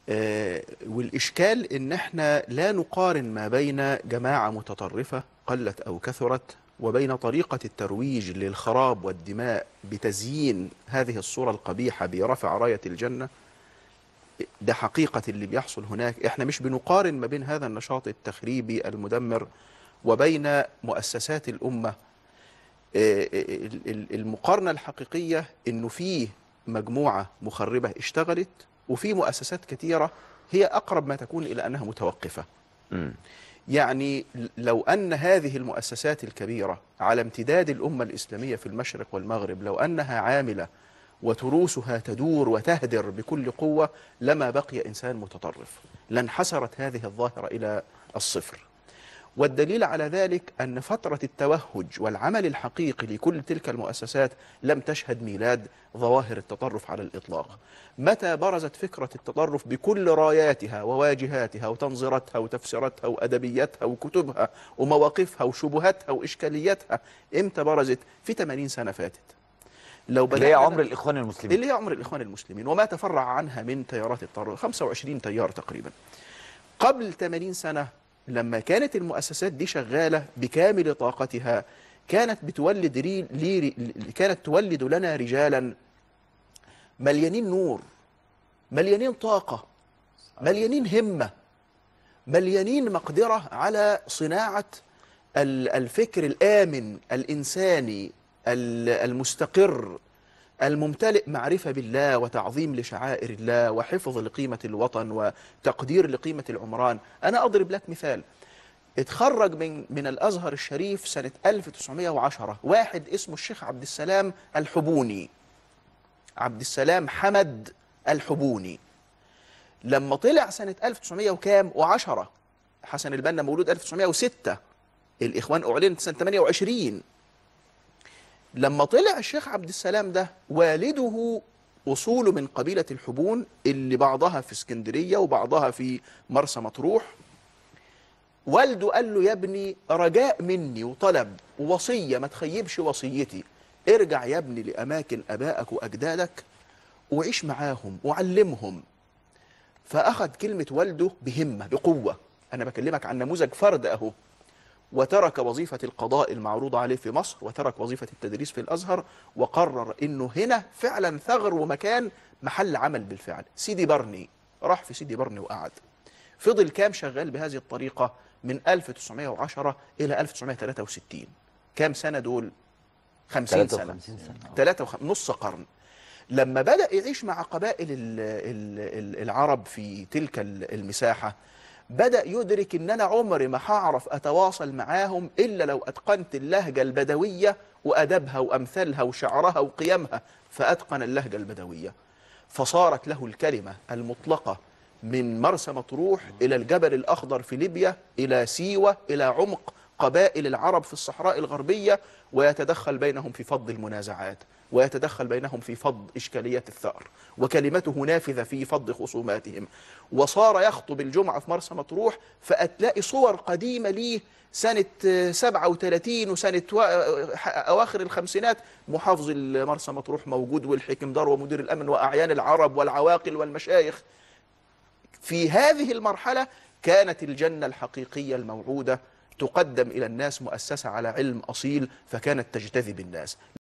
آه، والإشكال إن إحنا لا نقارن ما بين جماعة متطرفة قلت أو كثرت وبين طريقة الترويج للخراب والدماء بتزيين هذه الصورة القبيحة برفع راية الجنة ده حقيقة اللي بيحصل هناك إحنا مش بنقارن ما بين هذا النشاط التخريبي المدمر وبين مؤسسات الأمة آه، ال- ال- المقارنة الحقيقية إنه فيه مجموعة مخربة اشتغلت وفي مؤسسات كثيرة هي أقرب ما تكون إلى أنها متوقفة يعني لو أن هذه المؤسسات الكبيرة على امتداد الأمة الإسلامية في المشرق والمغرب لو أنها عاملة وتروسها تدور وتهدر بكل قوة لما بقي إنسان متطرف لانحسرت هذه الظاهرة إلى الصفر والدليل على ذلك أن فترة التوهج والعمل الحقيقي لكل تلك المؤسسات لم تشهد ميلاد ظواهر التطرف على الإطلاق متى برزت فكرة التطرف بكل راياتها وواجهاتها وتنظيراتها وتفسيراتها وأدبياتها وكتبها ومواقفها وشبهاتها وإشكالياتها إمتى برزت في 80 سنة فاتت لو اللي هي بدأنا- عمر الإخوان المسلمين اللي هي عمر الإخوان المسلمين وما تفرع عنها من تيارات التطرف 25 تيار تقريبا قبل 80 سنة لما كانت المؤسسات دي شغالة بكامل طاقتها كانت بتولد ري... لي... كانت تولد لنا رجالا مليانين نور مليانين طاقة مليانين همة مليانين مقدرة على صناعة ال- الفكر الآمن الإنساني ال- المستقر الممتلئ معرفة بالله وتعظيم لشعائر الله وحفظ لقيمة الوطن وتقدير لقيمة العمران أنا أضرب لك مثال اتخرج من من الأزهر الشريف سنة 1910 واحد اسمه الشيخ عبد السلام الحبوني عبد السلام حمد الحبوني لما طلع سنة 1900 وكام و10 حسن البنا مولود 1906 الإخوان أعلنت سنة 28 لما طلع الشيخ عبد السلام ده والده أصوله من قبيلة الحبون اللي بعضها في اسكندرية وبعضها في مرسى مطروح والده قال له يا ابني رجاء مني وطلب ووصية ما تخيبش وصيتي ارجع يا ابني لأماكن أبائك وأجدادك وعيش معاهم وعلمهم فأخذ كلمة والده بهمة بقوة أنا بكلمك عن نموذج فرد أهو وترك وظيفة القضاء المعروضة عليه في مصر وترك وظيفة التدريس في الأزهر وقرر أنه هنا فعلا ثغر ومكان محل عمل بالفعل سيدي برني راح في سيدي برني وقعد فضل كام شغال بهذه الطريقة من 1910 إلى 1963 كام سنة دول 50 سنة 53 سنة ثلاثة وخ... نص قرن لما بدأ يعيش مع قبائل ال... ال... ال- العرب في تلك ال- المساحة بدأ يدرك إن أنا عمري ما هعرف أتواصل معاهم إلا لو أتقنت اللهجة البدوية وأدبها وأمثالها وشعرها وقيمها فأتقن اللهجة البدوية فصارت له الكلمة المطلقة من مرسى مطروح إلى الجبل الأخضر في ليبيا إلى سيوة إلى عمق قبائل العرب في الصحراء الغربية ويتدخل بينهم في فض المنازعات ويتدخل بينهم في فض إشكاليات الثأر وكلمته نافذة في فض خصوماتهم وصار يخطب الجمعة في مرسى مطروح فأتلاقي صور قديمة ليه سنة آه، 37 وسنة و- آه، أواخر الخمسينات محافظ مرسى مطروح موجود والحكم دار ومدير الأمن وأعيان العرب والعواقل والمشايخ في هذه المرحلة كانت الجنة الحقيقية الموعودة تقدم إلى الناس مؤسسة على علم أصيل فكانت تجتذب الناس